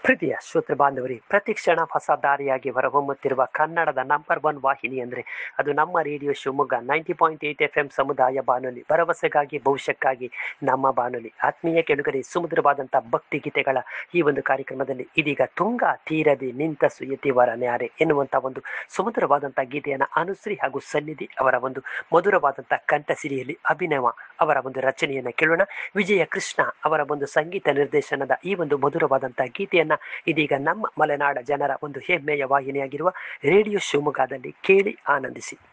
ಪ್ರೀತಿಯ ಶ್ರೋತೃ ಬಾಂಧವರೇ ಪ್ರತಿ ಕ್ಷಣ ಹೊಸ ದಾರಿಯಾಗಿ ಹೊರಹೊಮ್ಮುತ್ತಿರುವ ಕನ್ನಡದ ನಂಬರ್ ಒನ್ ವಾಹಿನಿ ಅಂದರೆ ಅದು ನಮ್ಮ radio Shivamogga ninety point eight F M ಸಮುದಾಯ ಬಾನುಲಿ ಭರವಸೆಗಾಗಿ ಭವಿಷ್ಯಕ್ಕಾಗಿ ನಮ್ಮ ಬಾನುಲಿ ಆತ್ಮೀಯ ಕೆಳುಗರೆ ಸುಮಧುರವಾದಂಥ ಭಕ್ತಿ ಗೀತೆಗಳ ಈ ಒಂದು ಕಾರ್ಯಕ್ರಮದಲ್ಲಿ ಇದೀಗ ತುಂಗ ತೀರದೆ ನಿಂತ ಸುಯತಿವರ ನ್ಯಾರೆ ಎನ್ನುವಂಥ ಒಂದು ಸುಮಧುರವಾದಂಥ ಗೀತೆಯನ್ನು ಅನುಶ್ರೀ ಹಾಗೂ ಸನ್ನಿಧಿ ಅವರ ಒಂದು ಮಧುರವಾದಂಥ ಕಂಠಸಿರಿಯಲ್ಲಿ ಅಭಿನವ ಅವರ ಒಂದು ರಚನೆಯನ್ನು ಕೇಳೋಣ ವಿಜಯ ಕೃಷ್ಣ ಅವರ ಒಂದು ಸಂಗೀತ ನಿರ್ದೇಶನದ ಈ ಒಂದು ಮಧುರವಾದಂಥ ಗೀತೆಯನ್ನು ಇದೀಗ ನಮ್ಮ ಮಲೆನಾಡ ಜನರ ಒಂದು ಹೆಮ್ಮೆಯ ವಾಹಿನಿಯಾಗಿರುವ ರೇಡಿಯೋ ಶಿವಮೊಗ್ಗದಲ್ಲಿ ಕೇಳಿ ಆನಂದಿಸಿ